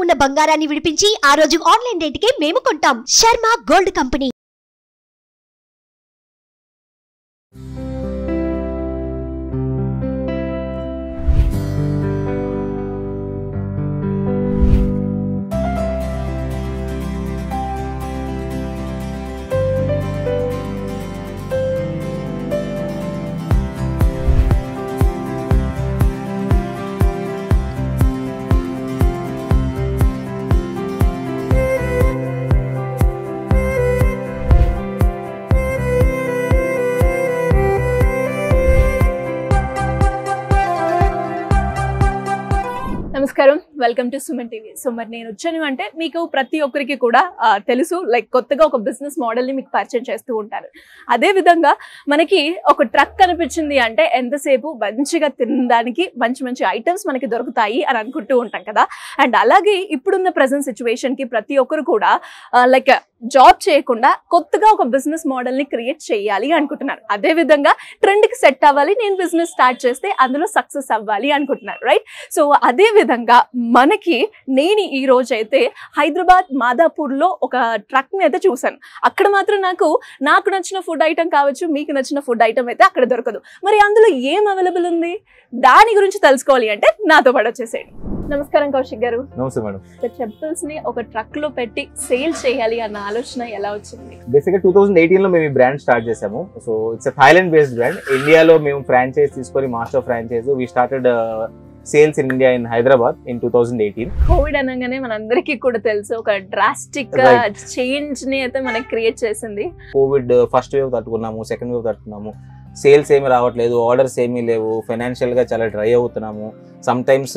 ఉన్న బంగారాన్ని విడిపించి ఆ రోజు ఆన్లైన్ రేటుకే మేము కొంటాం శర్మ గోల్డ్ కంపెనీ నమస్కారం welcome to Suman TV so మరి నేను వచ్చాను అంటే మీకు ప్రతి ఒక్కరికి కూడా ఆ, తెలుసు లైక్ కొత్తగా ఒక బిజినెస్ మోడల్ని మీకు పరిచయం చేస్తూ ఉంటారు అదే విధంగా మనకి ఒక ట్రక్ కనిపించింది అంటే ఎంతసేపు మంచిగా తినడానికి మంచి మంచి ఐటమ్స్ మనకి దొరుకుతాయి అని అనుకుంటూ ఉంటాం కదా అండ్ అలాగే ఇప్పుడున్న ప్రజెంట్ సిచ్యువేషన్కి ప్రతి ఒక్కరు కూడా లైక్ జాబ్ చేయకుండా కొత్తగా ఒక బిజినెస్ మోడల్ని క్రియేట్ చేయాలి అనుకుంటున్నారు అదే విధంగా ట్రెండ్కి సెట్ అవ్వాలి నేను బిజినెస్ స్టార్ట్ చేస్తే అందులో సక్సెస్ అవ్వాలి అనుకుంటున్నారు రైట్ సో అదే విధంగా మనకి నేను ఈ రోజు అయితే హైదరాబాద్ మాదాపూర్లో ఒక ట్రక్ని అయితే చూశాను అక్కడ మాత్రం నాకు నాకు నచ్చిన ఫుడ్ ఐటమ్ కావచ్చు మీకు నచ్చిన ఫుడ్ ఐటమ్ అయితే అక్కడ దొరకదు మరి అందులో ఏం అవైలబుల్ ఉంది దాని గురించి తెలుసుకోవాలి అంటే నాతో పాటు వచ్చేసేయండి నమస్కారం కౌశిక్ గారు నమస్తే మేడం చెప్పుల్స్ ని ఒక ట్రక్ లో పెట్టి సేల్ చేయాలి అన్న ఆలోచన ఎలా వచ్చింది బేసిక్గా టూ థౌసండ్ ఎయిటీన్ లో మేము ఈ బ్రాండ్ స్టార్ట్ చేసాము so it's Thailand based brand ఇండియాలో మేము ఫ్రాంచైజ్ తీసుకొని master franchise we started sales in India in Hyderabad in two thousand eighteen Covid అనగానే మనందరికీ కూడా తెలుసు ఒక డ్రాస్టిక్ Right. చేంజ్ ని అయితే మనకి క్రియేట్ చేసింది కోవిడ్ ఫస్ట్ వేవ్ తట్టుకున్నాము సెకండ్ వేవ్ తట్టుకున్నాము సేల్స్ ఏమి రావట్లేదు ఆర్డర్స్ ఏమీ లేవు ఫైనాన్షియల్ గా చాలా డ్రై అవుతున్నాము సమ్ టైమ్స్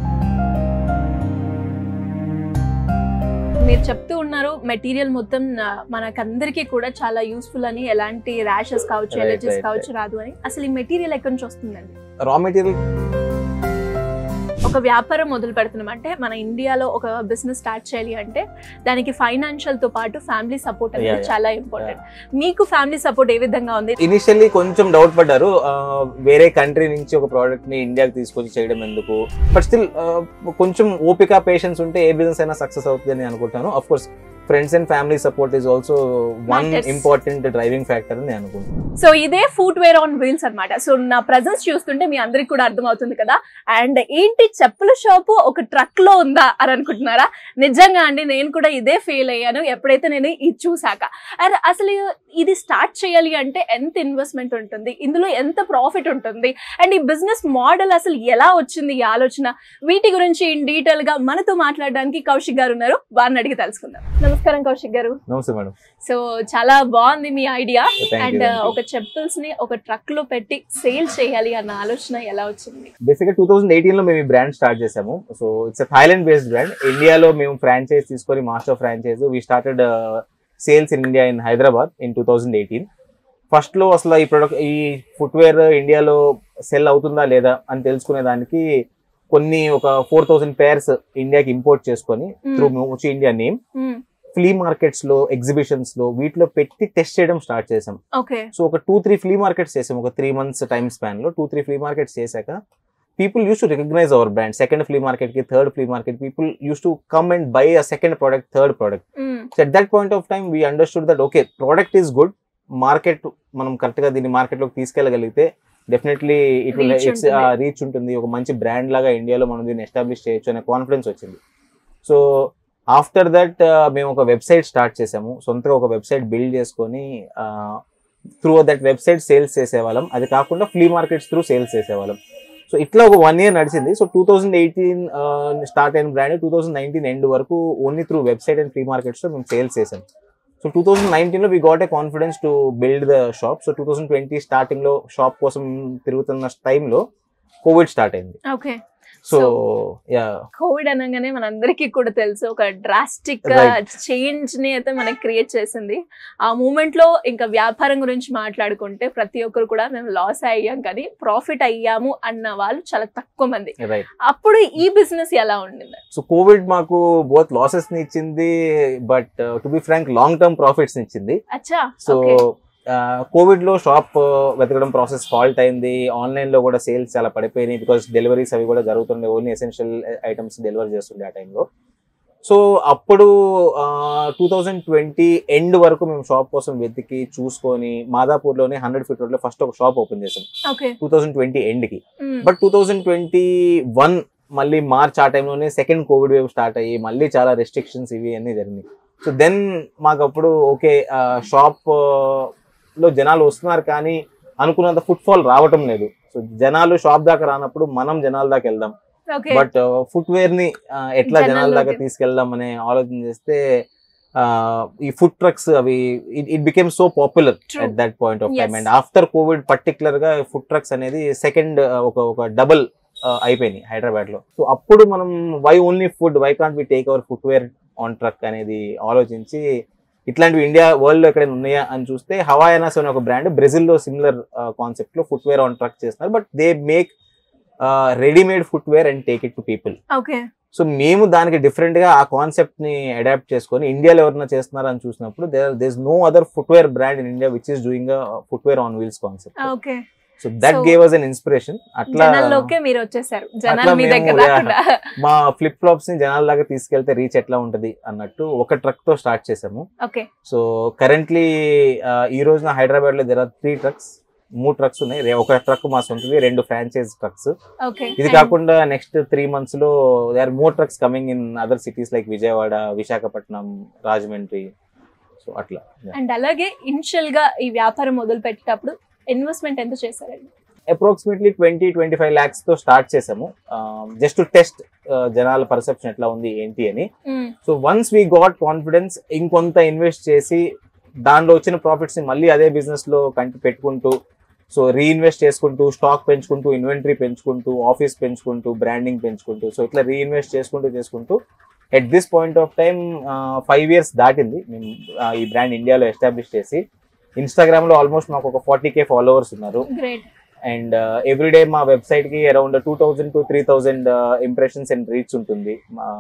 మీరు చెప్తూ ఉన్నారు మెటీరియల్ మొత్తం ఆ, మనకందరికీ కూడా చాలా యూస్ఫుల్ అని ఎలాంటి ర్యాషెస్ కావచ్చు Right, ఎలర్జీస్ right, కావచ్చు రాదు అని అసలు ఈ మెటీరియల్ ఎక్కడి నుంచి వస్తుందండి రా మెటీరియల్ ఒక వ్యాపారం మొదలు పెడుతున్నాం అంటే మన ఇండియాలో ఒక బిజినెస్ స్టార్ట్ చేయాలి అంటే దానికి ఫైనాన్షియల్ తో పాటు ఫ్యామిలీ సపోర్ట్ అనేది Yeah, yeah. చాలా ఇంపార్టెంట్ మీకు ఫ్యామిలీ సపోర్ట్ ఏ విధంగా ఉంది ఇనిషియల్లీ కొంచెం డౌట్ పడ్డారు ఆ, వేరే కంట్రీ నుంచి ఒక ప్రోడక్ట్ ని ఇండియాకి తీసుకొచ్చి చేయడం ఎందుకు బట్ స్టిల్ కొంచెం ఓపిక పేషెన్స్ ఉంటే ఏ బిజినెస్ అయినా సక్సెస్ అవుతుంది అని అనుకుంటాను of course friends and family support is also one Matters. Important driving factor అని నేను అనుకుంటున్నాను సో ఇదే ఫుట్ వేర్ ఆన్ వీల్స్ అన్నమాట సో నా ప్రజెన్స్ చూస్తుంటే మీ అందరికి కూడా అర్థమవుతుంది కదా అండ్ ఏంటి చెప్పుల షాపు ఒక ట్రక్ లో ఉందా అని అనుకుంటున్నారా నిజంగా అండి నేను కూడా ఇదే ఫీల్ అయ్యాను ఎప్పుడైతే నేను ఇది చూసాక అండ్ అసలు ఇది స్టార్ట్ చేయాలి అంటే ఎంత ఇన్వెస్ట్మెంట్ ఉంటుంది ఇందులో ఎంత ప్రాఫిట్ ఉంటుంది అండ్ ఈ బిజినెస్ మోడల్ అసలు ఎలా వచ్చింది ఈ ఆలోచన వీటి గురించి ఇన్ డీటెయిల్ గా మనతో మాట్లాడడానికి కౌశిక్ గారు ఉన్నారు వారిని అడిగి తెలుసుకుందాం నమస్కారం కౌశిక్ గారు నమస్తే మేడం సో చాలా బాగుంది మీ ఐడియా థ్యాంక్ అండ్ యూ ఒక చెప్పుల్స్ ని ఒక ట్రక్ లో పెట్టి సేల్ చేయాలి అన్న ఆలోచన ఎలా వచ్చింది బేసిక్గా టూ థౌసండ్ ఎయిటీన్ లో మేము ఈ బ్రాండ్ స్టార్ట్ చేసాము so it's Thailand based brand ఇండియాలో మేము ఫ్రాంచైజ్ తీసుకొని master franchise we started sales in India in Hyderabad in two thousand eighteen first లో అసలు ఈ ప్రొడక్ట్ ఈ ఫుట్వేర్ ఇండియాలో సెల్ అవుతుందా లేదా అని తెలుసుకునే దానికి కొన్ని ఒక ఫోర్ థౌసండ్ పేర్స్ ఇండియాకి ఇంపోర్ట్ చేసుకొని త్రూ మూచి ఇండియా నేమ్ ఫ్లీ మార్కెట్స్ లో ఎగ్జిబిషన్స్ లో వీటిలో పెట్టి టెస్ట్ చేయడం స్టార్ట్ చేసాం ఓకే సో ఒక టూ త్రీ ఫ్లీ మార్కెట్స్ చేసాం ఒక త్రీ మంత్స్ టైం స్పాన్ లో టూ త్రీ ఫ్లీ మార్కెట్స్ చేశాక people use to recognise our brand second flea market కి third flea market people use to come and buy a second product third product so at that point of time we understood that okay product is good market మనం correct గా దీన్ని market లోకి తీసుకెళ్ళగలిగితే definitely it will Reach ఉంటుంది. Reach ఉంటుంది ఒక మంచి brand లాగా ఇండియాలో మనం దీన్ని ఎస్టాబ్లిష్ చేయొచ్చు అనే కాన్ఫిడెన్స్ వచ్చింది సో ఆఫ్టర్ దట్ మేము ఒక వెబ్సైట్ స్టార్ట్ చేసాము సొంతగా ఒక వెబ్సైట్ బిల్డ్ చేసుకొని త్రూ దట్ వెబ్సైట్ సేల్స్ చేసేవాళ్ళం అది కాకుండా ఫ్లీ మార్కెట్స్ త్రూ సేల్స్ చేసేవాళ్ళం సో ఇట్లా ఒక వన్ ఇయర్ నడిచింది so two thousand eighteen start అయిన brand two thousand nineteen end వరకు only through website and flea markets లో మేము సేల్స్ చేసాం సో టూ థౌసండ్ నైన్టీన్ లో we got a confidence to build the shop so two thousand twenty starting లో shop కోసం తిరుగుతున్న టైంలో కోవిడ్ స్టార్ట్ అయింది okay so So- yeah Covid అనగానే మనందరికీ కూడా తెలుసు ఒక డ్రాస్టిక్ Right. చేంజ్ ని అయితే మనకి క్రియేట్ చేసింది ఆ మూమెంట్ లో ఇంకా వ్యాపారం గురించి మాట్లాడుకుంటే ప్రతి ఒక్కరు కూడా మేము లాస్ అయ్యాం కానీ ప్రాఫిట్ అయ్యాము అన్న వాళ్ళు చాలా తక్కువ మంది రైట్ అప్పుడు ఈ బిజినెస్ ఎలా ఉండింది సో కోవిడ్ మాకు బోత్ లాసెస్ ని ఇచ్చింది but to be frank long term profits ఇచ్చింది అచ్చా సో ఓకే కోవిడ్ లో షాప్ వెతకడం ప్రాసెస్ ఫాల్ట్ అయింది ఆన్లైన్ లో కూడా సేల్స్ చాలా పడిపోయినాయి బికాస్ డెలివరీస్ అవి కూడా జరుగుతుండే ఓన్లీ ఎసెన్షియల్ ఐటమ్స్ డెలివరీ చేస్తుండే ఆ టైంలో సో అప్పుడు టూ థౌజండ్ ట్వంటీ ఎండ్ వరకు మేము షాప్ కోసం వెతికి చూసుకొని మాదాపూర్లోనే హండ్రెడ్ ఫీట్ రోడ్లో ఫస్ట్ ఒక షాప్ ఓపెన్ చేసాం ఓకే టూ థౌజండ్ ట్వంటీ ఎండ్కి but two thousand twenty one మళ్ళీ మార్చ్ ఆ టైంలోనే సెకండ్ కోవిడ్ వేవ్ స్టార్ట్ అయ్యి మళ్ళీ చాలా రెస్ట్రిక్షన్స్ ఇవి అన్నీ జరిగినాయి సో దెన్ మాకు అప్పుడు ఓకే షాప్ లో జనాలు వస్తున్నారు కానీ అనుకున్నంత ఫుట్ ఫాల్ రావటం లేదు సో జనాలు షాప్ దాకా రానప్పుడు మనం జనాల దాకా వెళ్దాం ఓకే బట్ ఫుట్ వేర్ ని ఆ, ఎట్లా జనాల దాకా జనాల్లోకి. తీసుకెళ్దాం అనే ఆలోచన చేస్తే ఆ, ఈ ఫుడ్ ట్రక్స్ అవి it became so popular True. At that point of time Yes. And after Covid particular గా ఫుడ్ ట్రక్స్ అనేది సెకండ్ ఒక ఒక డబుల్ అయిపోయినాయి హైదరాబాద్ లో సో అప్పుడు మనం why only food why can't we take our footwear on truck అనేది ఆలోచించి ఇట్లాంటివి ఇండియా వరల్డ్ లో ఎక్కడైనా ఉన్నాయా అని చూస్తే హవాయానాస్ అనే ఒక బ్రాండ్ బ్రెజిల్ లో సిమిలర్ కాన్సెప్ట్ లో ఫుట్ వేర్ ఆన్ ట్రక్ చేస్తున్నారు but they make readymade footwear and take it to people okay so మేము దానికి డిఫరెంట్ గా ఆ కాన్సెప్ట్ ని అడాప్ట్ చేసుకొని ఇండియాలో ఎవరైనా చేస్తున్నారా అని చూసినప్పుడు there does no other footwear brand in India which is doing footwear on wheels concept okay so that So, gave us an inspiration అట్లా జనాల్లోకే మీరు వచ్చేసారు జనాలు అట్లా మీ మేము, దగ్గర yeah. రాకుండా మా ఫ్లిప్ ఫ్లాప్స్ ని జనాల దాకా తీసుకెళ్తే రీచ్ ఎట్లా ఉంటది అన్నట్టు ఒక ట్రక్ తో స్టార్ట్ చేసాము ఓకే సో కరెంట్లీ ఈ రోజున హైదరాబాద్ లో దెర్ ఆర్ త్రీ ట్రక్స్ మూడు ట్రక్స్ ఉన్నాయి రే- ఒక ట్రక్ మా సొంతది రెండు ఫ్రాంచైజ్ ట్రక్స్ ఓకే ఇది కాకుండా నెక్స్ట్ త్రీ మంత్స్ లో they are more trucks coming in other cities like Vijayawada Visakhapatnam Rajahmundry so అట్లా అండ్ అలాగే ఇనిషియల్ గా ఈ వ్యాపారం మొదలు పెట్టేటప్పుడు ఇన్వెస్ట్మెంట్ ఎంత చేశారండి approximately twenty twenty five lakhs తో స్టార్ట్ చేసాము జస్ట్ టు టెస్ట్ జనాల పర్సెప్షన్ ఎట్లా ఉంది ఏంటి అని hmm. So once we got confidence ఇంకొంత ఇన్వెస్ట్ చేసి దానిలో వచ్చిన ప్రాఫిట్స్ ని మళ్ళీ అదే బిజినెస్ లో కంటి పెట్టుకుంటూ సో రీఇన్వెస్ట్ చేసుకుంటూ స్టాక్ పెంచుకుంటూ ఇన్వెంటరీ పెంచుకుంటూ ఆఫీస్ పెంచుకుంటూ బ్రాండింగ్ పెంచుకుంటూ సో ఇట్లా రీఇన్వెస్ట్ చేసుకుంటూ చేసుకుంటూ at this point of time five years దాటింది మేము ఆ, ఈ బ్రాండ్ ఇండియాలో ఎస్టాబ్లిష్ చేసి ఇన్స్టాగ్రామ్ లో ఆల్మోస్ట్ మాకు ఒక ఫార్టీ కే ఫాలోవర్స్ ఉన్నారు గ్రేట్ అండ్ ఎవ్రీడే మా వెబ్సైట్ కి around two thousand to three thousand impressions and reach ఉంటుంది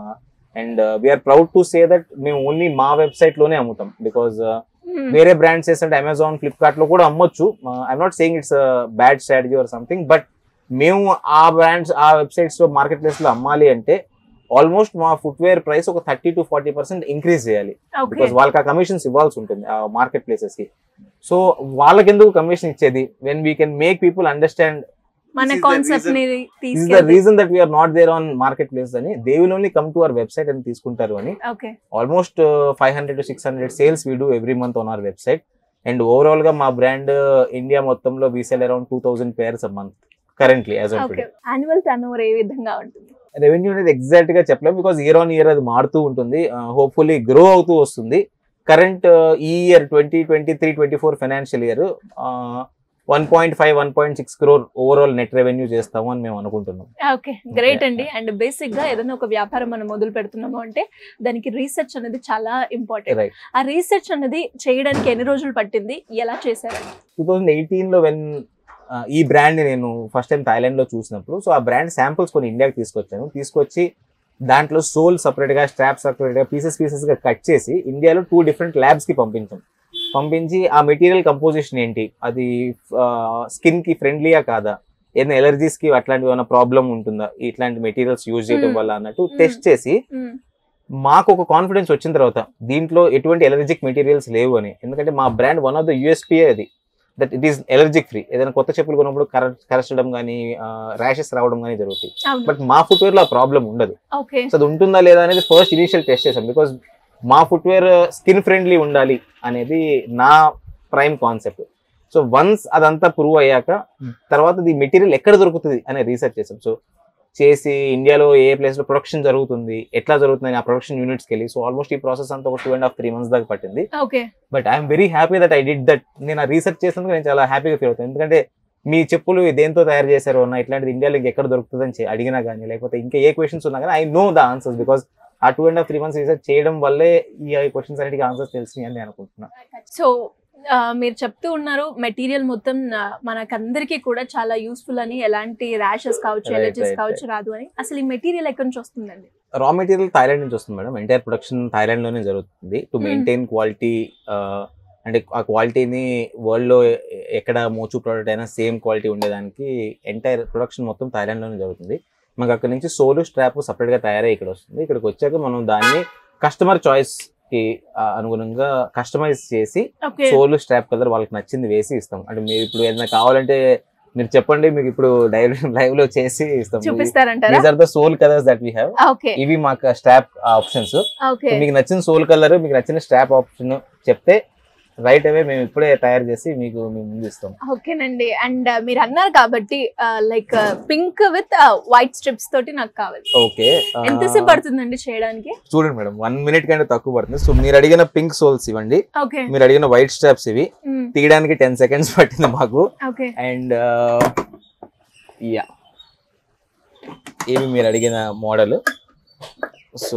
and we're proud to say that మేము ఓన్లీ మా వెబ్సైట్ లోనే అమ్ముతాం బికాజ్ వేరే బ్రాండ్స్ చేస్తుంటే అమెజాన్ ఫ్లిప్కార్ట్ లో కూడా అమ్మొచ్చు I'm not saying it's bad strategy or something but మేము ఆ బ్రాండ్స్ ఆ వెబ్సైట్స్ లో మార్కెట్ ప్లేస్ లో అమ్మాలి అంటే ఆల్మోస్ట్ మా ఫుట్వేర్ ప్రైస్ ఒక thirty to forty percent increase చేయాలి ఓకే బికాస్ వాళ్ళకి ఆ కమిషన్స్ ఇవ్వాల్సి ఉంటుంది ఆ మార్కెట్ ప్లేసెస్ కి సో వాళ్ళకి ఎందుకు కమిషన్ ఇచ్చేది when we can make people understand మన This is the కాన్సెప్ట్ ని దిస్ ఇస్ ద తీసుకెళ్ళి reason that we're not there on marketplace అని they will only come to our website అని తీసుకుంటారు అని okay almost five hundred to six hundred sales we do every month on our website and overall గా మా brand India మొత్తంలో we sell around two thousand pairs a month currently as on okay annual turnover ఏ విధంగా ఉంటుంది revenue అనేది exact గా చెప్పలేము because year on year అది మారుతూ ఉంటుంది హోప్ఫుల్లీ గ్రో అవుతూ వస్తుంది కరెంట్ ఈ year twenty twenty three twenty four financial year one point five one point six crore overall net revenue చేస్తాము అని మేము అనుకుంటున్నాం ఓకే గ్రేట్ Yeah. అండి అండ్ బేసిక్ గా ఏదైనా ఒక వ్యాపారం మనం మొదలు పెడుతున్నాము అంటే దానికి రీసెర్చ్ అనేది చాలా ఇంపార్టెంట్ రైట్ ఆ రీసెర్చ్ అనేది చేయడానికి ఎన్ని రోజులు పట్టింది ఎలా చేశారండి టూ థౌజండ్ ఎయిటీన్ లో వెన్ ఈ బ్రాండ్ నేను ఫస్ట్ టైం థాయిలాండ్ లో చూసినప్పుడు సో ఆ బ్రాండ్ శాంపుల్స్ కొన్ని ఇండియాకి తీసుకొచ్చాను తీసుకొచ్చి దాంట్లో సోల్ సపరేట్ గా స్ట్రాప్ సపరేట్ గా పీసెస్ పీసెస్ గా కట్ చేసి ఇండియాలో టూ డిఫరెంట్ ల్యాబ్స్ కి పంపించాం పంపించి ఆ మెటీరియల్ కంపోజిషన్ ఏంటి అది స్కిన్ కి ఫ్రెండ్లీయా కాదా ఏదైనా ఎలర్జీస్ కి అట్లాంటి ఏమైనా ప్రాబ్లం ఉంటుందా ఇట్లాంటి మెటీరియల్స్ యూజ్ చేయడం Hmm. వల్ల అన్నట్టు Hmm. టెస్ట్ చేసి మ్మ్. మాకు ఒక కాన్ఫిడెన్స్ వచ్చిన తర్వాత దీంట్లో ఎటువంటి ఎలర్జిక్ మెటీరియల్స్ లేవు అని ఎందుకంటే మా brand one of the USP అది that it is allergic free ఏదైనా కొత్త చెప్పులు కొన్నప్పుడు కర కరచడం కానీ ర్యాషెస్ రావడం కానీ జరుగుతాయి అవును బట్ మా ఫుట్వేర్ లో ఆ ప్రాబ్లం ఉండదు ఓకే సో అది ఉంటుందా లేదా అనేది ఫస్ట్ ఇనిషియల్ టెస్ట్ చేసాం బికాస్ మా ఫుట్వేర్ స్కిన్ ఫ్రెండ్లీ ఉండాలి అనేది నా ప్రైమ్ కాన్సెప్ట్ సో వన్స్ అదంతా ప్రూవ్ అయ్యాక తర్వాత ది మెటీరియల్ ఎక్కడ దొరుకుతుంది అనే రీసెర్చ్ చేసాం సో చేసి ఇండియాలో ఏ ప్లేస్ లో ప్రొడక్షన్ జరుగుతుంది ఎట్లా జరుగుతుంది ఆ ప్రొడక్షన్ యూనిట్స్కి వెళ్ళి సో ఆల్మోస్ట్ ఈ ప్రాసెస్ అంతా ఒక two and half three months దాకా పట్టింది okay but I'm very happy that I did that నేను ఆ రీసెర్చ్ చేసినందుకు నేను చాలా హ్యాపీగా ఫీల్ అవుతాను ఎందుకంటే మీ చెప్పులు దేంతో తయారు చేశారు అన్న ఇట్లాంటిది ఇండియాలో ఇంకెక్కడ దొరుకుతుందని చె- అడిగినా కానీ లేకపోతే ఇంకా ఏ క్వశ్చన్స్ ఉన్నా కానీ I know the answers because ఆ two and half three months research చేయడం వల్లే ఈ క్వశ్చన్స్ అన్నిటికీ ఆన్సర్స్ తెలిసినాయి అని నేను అనుకుంటున్నా సో ఆ, మీరు చెప్తూ ఉన్నారు మెటీరియల్ మొత్తం ఆ, మనకందరికీ కూడా చాలా యూస్ఫుల్ అని ఎలాంటి ర్యాషెస్ కావచ్చు Right, ఎలర్జీస్ right, కావచ్చు రాదు అని అసలు ఈ మెటీరియల్ ఎక్కడి నుంచి వస్తుందండి రా మెటీరియల్ థైలాండ్ నుంచి వస్తుంది మేడం ఎంటైర్ ప్రొడక్షన్ థైలాండ్ లోనే జరుగుతుంది టు Hmm. మెయింటైన్ క్వాలిటీ అంటే ఆ క్వాలిటీని వరల్డ్ లో ఎ- ఎక్కడ మోచు ప్రోడక్ట్ అయినా సేమ్ క్వాలిటీ ఉండేదానికి ఎంటైర్ ప్రొడక్షన్ మొత్తం థైలాండ్ లోనే జరుగుతుంది మనకు అక్కడ నుంచి సోలు స్ట్రాప్ సపరేట్ గా తయారై ఇక్కడ వస్తుంది ఇక్కడికి వచ్చాక మనం దాన్ని కస్టమర్ చాయిస్ కి ఆ, అనుగుణంగా కస్టమైజ్ చేసి ఓకే సోల్ స్ట్రాప్ కలర్ వాళ్ళకి నచ్చింది వేసి ఇస్తాం అంటే మీరు ఇప్పుడు ఏదైనా కావాలంటే మీరు చెప్పండి మీకు ఇప్పుడు లైవ్ లైవ్ లో చేసి ఇస్తాం చూపిస్తారంటారా these are the sole colours that we have okay ఇవి మాకు స్ట్రాప్ ఆప్షన్స్ ఓకే మీకు నచ్చిన సోల్ కలర్ మీకు నచ్చిన స్ట్రాప్ ఆప్షన్ చెప్తే రైట్ అవే మేము ఇప్పుడే తయారు చేసి మీకు మేము ముందు ఇస్తాం ఓకేనండి అండ్ మీరు అన్నారు కాబట్టి like pink with white strips తోటి నాకు కావాలి ఓకే ఎంతసేపు పడుతుందండి చేయడానికి చూడండి మేడం వన్ మినిట్ కంటే తక్కువ పడుతుంది సో మీరు అడిగిన పింక్ సోల్స్ ఇవ్వండి ఓకే మీరు అడిగిన వైట్ స్ట్రాప్స్ ఇవి తీయడానికి టెన్ సెకండ్స్ పట్టింది మాకు ఓకే అండ్ యా ఇవి మీరు అడిగిన మోడల్ సో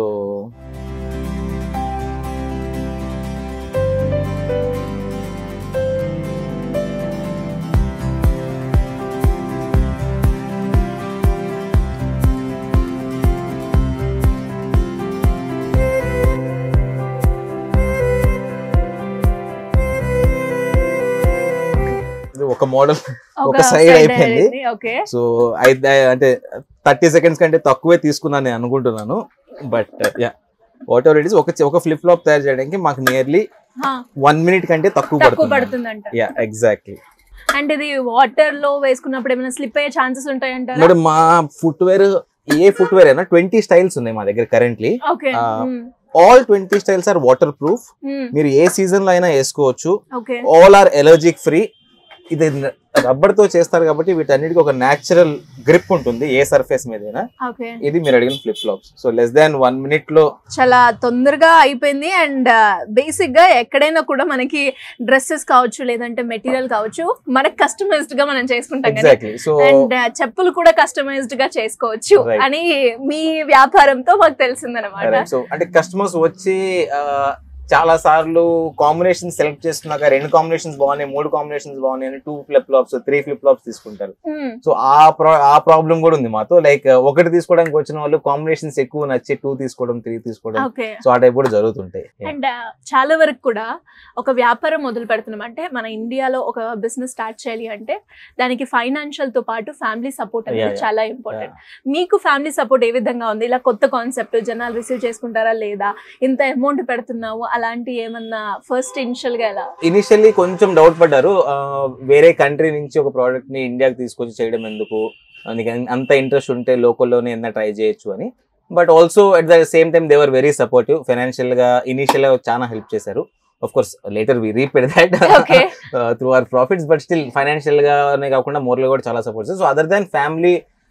ఇది ఒక మోడల్ ఒక side అయిపోయింది. ఓకే సో అయితే అంటే థర్టీ సెకండ్స్ కంటే తక్కువే తీసుకున్నాను నేను అనుకుంటున్నాను but yeah whatever it is ఒక ఒక ఫ్లిప్ ఫ్లాప్ తయారు చేయడానికి మాకు నియర్లీ వన్ మినిట్ కంటే తక్కువ తక్కువ పడుతుంది పడుతుందంట యా ఎగ్జాక్ట్లీ అండ్ ఇది వాటర్ లో వేసుకున్నప్పుడు ఏమైనా స్లిప్ అయ్యే ఛాన్సెస్ ఉంటాయంటారా మేడం మా ఫుట్వేర్ ఏ ఫుట్వేర్ అయినా ట్వంటీ స్టైల్స్ ఉన్నాయి మా దగ్గర కరెంట్లీ ఓకే ఆ, all twenty styles are waterproof మీరు ఏ సీజన్ లో అయినా వేసుకోవచ్చు okay all are allergic free ఇది రబ్బర్ తో చేస్తారు కాబట్టి వీటన్నిటికి ఒక న్యాచురల్ గ్రిప్ ఉంటుంది ఏ సర్ఫేస్ మీదైనా ఓకే ఇది మీరు అడిగిన flip flops so less than one minute లో చాలా తొందరగా అయిపోయింది అండ్ బేసిక్ గా ఎక్కడైనా కూడా మనకి డ్రెస్సెస్ కావచ్చు లేదంటే మెటీరియల్ కావచ్చు మనకి కస్టమైజ్డ్ గా మనం చేసుకుంటాం కదా ఎగ్జాక్ట్లీ సో అండ్ చెప్పులు కూడా కస్టమైజ్డ్ గా చేసుకోవచ్చు Right. అని మీ వ్యాపారంతో మాకు తెలిసిందనమాట సో అంటే కస్టమర్స్ వచ్చి ఆ, చాలా సార్లు కాంబినేషన్ సెలెక్ట్ చేసుకున్నాక రెండు కాంబినేషన్స్ బాగున్నాయి మూడు కాంబినేషన్స్ బాగున్నాయి అని two flip flops three flip flops తీసుకుంటారు సో ఆ ప్రా ఆ ప్రాబ్లం కూడా ఉంది మాతో లైక్ ఒకటి తీసుకోవడానికి వచ్చిన వాళ్ళు కాంబినేషన్స్ ఎక్కువ నచ్చి టూ తీసుకోవడం త్రీ తీసుకోవడం ఓకే సో ఆ టైప్ కూడా జరుగుతుంటాయి Yeah. అండ్ చాలా వరకు కూడా ఒక వ్యాపారం మొదలు పెడుతున్నాం అంటే మన ఇండియాలో ఒక బిజినెస్ స్టార్ట్ చేయాలి అంటే దానికి ఫైనాన్షియల్ తో పాటు ఫ్యామిలీ సపోర్ట్ అనేది Yeah, yeah. చాలా ఇంపార్టెంట్ మీకు ఫ్యామిలీ సపోర్ట్ ఏ విధంగా ఉంది ఇలా కొత్త కాన్సెప్ట్ జనాలు రిసీవ్ చేసుకుంటారా లేదా ఇంత అమౌంట్ పెడుతున్నావు అలాంటి ఏమన్నా ఫస్ట్ ఇనిషియల్ గా ఎలా ఇనిషియల్లీ కొంచెం డౌట్ పడ్డారు ఆ, వేరే కంట్రీ నుంచి ఒక ప్రోడక్ట్ ని ఇండియాకి తీసుకొచ్చి చేయడం ఎందుకు ఆ, నీకు అన్- అంత ఇంట్రెస్ట్ ఉంటే లోకల్లోనే ఎంత ట్రై చేయొచ్చు అని but also at the same time they were very supportive financial గా ఇనిషియల్ గా చాలా హెల్ప్ చేశారు of course later we repaid that okay through our profits but still financial గానే కాకుండా మోరల్ కూడా చాలా support so other than family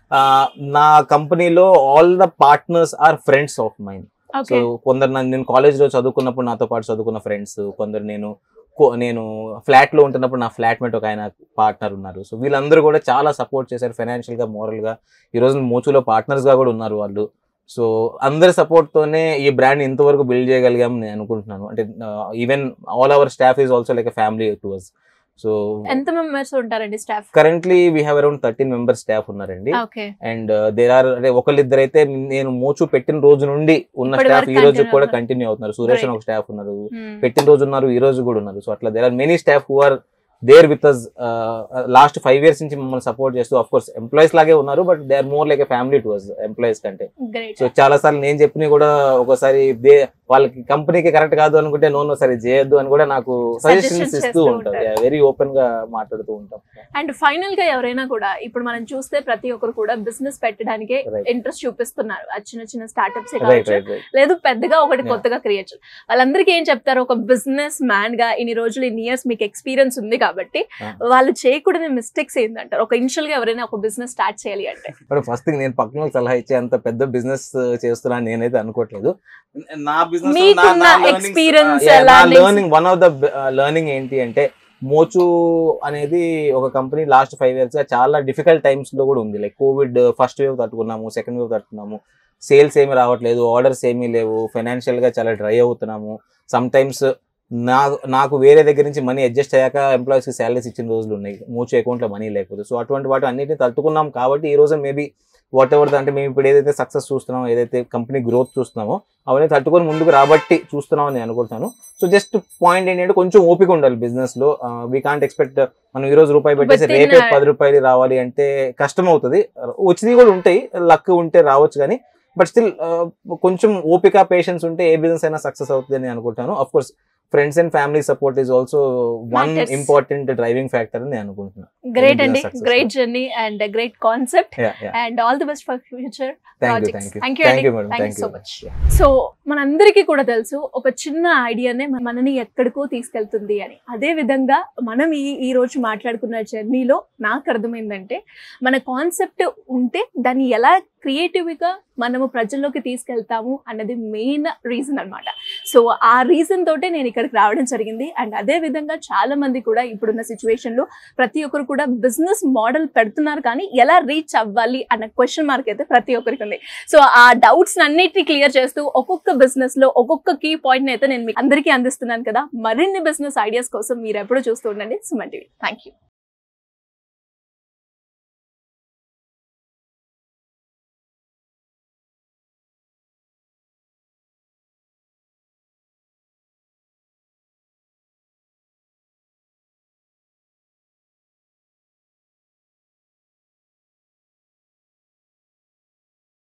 నా కంపెనీలో all the partners are friends of mine so okay కొందరు నన్ను నేను కాలేజ్ లో చదువుకున్నప్పుడు నాతో పాటు చదువుకున్న ఫ్రెండ్స్ కొందరు నేను కో- నేను ఫ్లాట్ లో ఉంటున్నప్పుడు నా ఫ్లాట్ మేట్ ఒక ఆయన పార్ట్నర్ ఉన్నారు సో వీళ్ళందరూ కూడా చాలా సపోర్ట్ చేశారు ఫైనాన్షియల్ గా మోరల్ గా ఈ రోజు మోచులో పార్ట్నర్స్ గా కూడా ఉన్నారు వాళ్ళు సో అందరి సపోర్ట్ తోనే ఈ బ్రాండ్ ఇంతవరకు బిల్డ్ చేయగలిగాం నేను అనుకుంటున్నాను అంటే even all our staff is also like family to us so ఎంత మెంబర్స్ ఉంటారండి staff currently we have around thirteen members staff ఉన్నారండి ఓకే అండ్ దేర్ ఆర్ అంటే ఒకళ్ళిద్దరు అయితే నేను మోచు పెట్టిన రోజు నుండి ఉన్న ఇప్పటి స్టాఫ్ వరకు ఈ రోజు continue కూడా అవుతున్నారు. కంటిన్యూ అవుతున్నారు సురేష్ అని Right. ఒక స్టాఫ్ ఉన్నారు పెట్టిన రోజు ఉన్నారు ఈ రోజు కూడా ఉన్నారు సో అట్లా there are many staff who are there with us last five years నుంచి మమ్మల్ని సపోర్ట్ చేస్తూ అఫ్ కోర్స్ ఎంప్లాయీస్ లాగే ఉన్నారు but they are more like a family to us employees కంటే గ్రేట్ సో చాలా సార్లు నేను చెప్పిన కూడా ఒకసారి దే వాళ్ళకి కంపెనీకి కరెక్ట్ కాదు అనుకుంటే నో నో సరే చేయొద్దు అని కూడా నాకు సజెషన్స్ Suggestions ఇస్తూ చేస్తూ ఉంటారు ఉంటారు. వెరీ ఓపెన్ గా మాట్లాడుతూ ఉంటాం అండ్ ఫైనల్ గా ఎవరైనా కూడా ఇప్పుడు మనం చూస్తే ప్రతి ఒక్కరు కూడా బిజినెస్ పెట్టడానికి Right. ఇంట్రెస్ట్ చూపిస్తున్నారు ఆ చిన్న చిన్న స్టార్ట్అప్స్ రైట్ కావచ్చు రైట్ రైట్ లేదు పెద్దగా ఒకటి Yeah. కొత్తగా క్రియేట్ వాళ్ళందరికీ ఏం చెప్తారు ఒక బిజినెస్ మ్యాన్ గా ఇన్ని రోజులు ఇన్ని ఇయర్స్ మీకు ఎక్స్పీరియన్స్ ఉంది కాబట్టి Yeah. వాళ్ళు చేయకూడని మిస్టేక్స్ ఏంటంటారు ఒక ఇనిషియల్ గా ఎవరైనా ఒక బిజినెస్ స్టార్ట్ చేయాలి అంటే బట్ ఫస్ట్ థింగ్ నేను పక్కన వాళ్ళకి సలహా ఇచ్చే అంత పెద్ద బిజినెస్ చేస్తున్నాను నేనైతే అనుకోవట్లేదు నా మీకున్న experience, business learnings. Learning one of the learning ఏంటి అంటే మోచు అనేది ఒక కంపెనీ లాస్ట్ ఫైవ్ ఇయర్స్ గా చాలా డిఫికల్ట్ టైమ్స్ లో కూడా ఉంది లైక్ కోవిడ్ ఫస్ట్ వేవ్ తట్టుకున్నాము సెకండ్ వేవ్ తట్టుకున్నాము సేల్స్ ఏమి రావట్లేదు ఆర్డర్స్ ఏమీ లేవు ఫైనాన్షియల్ గా చాలా డ్రై అవుతున్నాము సమ్ టైమ్స్ నా నాకు వేరే దగ్గర నుంచి మనీ అడ్జస్ట్ అయ్యాక ఎంప్లాయీస్ కి శాలరీస్ ఇచ్చిన రోజులు ఉన్నాయి మూచు అకౌంట్ లో మనీ లేకపోతే సో అటువంటి వాటి అన్నిటిని తట్టుకున్నాం కాబట్టి ఈ రోజు మేబీ వాట్ ఎవర్ అంటే మేము ఇప్పుడు ఏదైతే సక్సెస్ చూస్తున్నామో ఏదైతే కంపెనీ గ్రోత్ చూస్తున్నామో అవన్నీ తట్టుకొని ముందుకు రాబట్టి చూస్తున్నాం అని అనుకుంటున్నాను సో జస్ట్ పాయింట్ ఏంటంటే కొంచెం ఓపిక ఉండాలి బిజినెస్ లో వీ కాంట్ ఎక్స్పెక్ట్ మనం ఈ రోజు రూపాయి పెట్టేసి Within రేపే a- పది రూపాయలు రావాలి అంటే కష్టం అవుతుంది వచ్చినవి కూడా ఉంటాయి లక్ ఉంటే రావచ్చు కానీ బట్ స్టిల్ కొంచెం ఓపిక పేషెన్స్ ఉంటే ఏ బిజినెస్ అయినా సక్సెస్ అవుతుంది అని అనుకుంటాను of course friends and family support is also one Matters. Important driving factor అని నేను అనుకుంటున్నాను గ్రేట్ business అండి success great journey and great concept Yeah, yeah. And all the best for future thank you projects. Thank Thank you you, thank you Andy. Madam Thank thank you you so much. So మనందరికీ కూడా తెలుసు ఒక చిన్న ఐడియానే మనని ఎక్కడికో తీసుకెళ్తుంది అని అదే విధంగా మనం ఈ ఈ రోజు మాట్లాడుకున్న జర్నీలో నాకు అర్థమైందంటే మన కాన్సెప్ట్ ఉంటే దాన్ని ఎలా క్రియేటివ్గా మనము ప్రజల్లోకి తీసుకెళ్తాము అన్నది మెయిన్ రీజన్ అన్నమాట సో ఆ రీజన్ తోటే నేను ఇక్కడికి రావడం జరిగింది అండ్ అదే విధంగా చాలా మంది కూడా ఇప్పుడున్న సిచ్యువేషన్లో ప్రతి ఒక్కరు కూడా బిజినెస్ మోడల్ పెడుతున్నారు కానీ ఎలా రీచ్ అవ్వాలి అన్న క్వశ్చన్ మార్క్ అయితే ప్రతి ఒక్కరికి ఉంది సో ఆ డౌట్స్ అన్నిటిని క్లియర్ చేస్తూ ఒక్కొక్క బిజినెస్ లో ఒక్కొక్క కీ పాయింట్ అయితే నేను మీకు అందరికీ అందిస్తున్నాను కదా మరిన్ని బిజినెస్ ఐడియాస్ కోసం మీరు ఎప్పుడు చూస్తూ ఉండండి సుమన్ టీవీ థ్యాంక్ యూ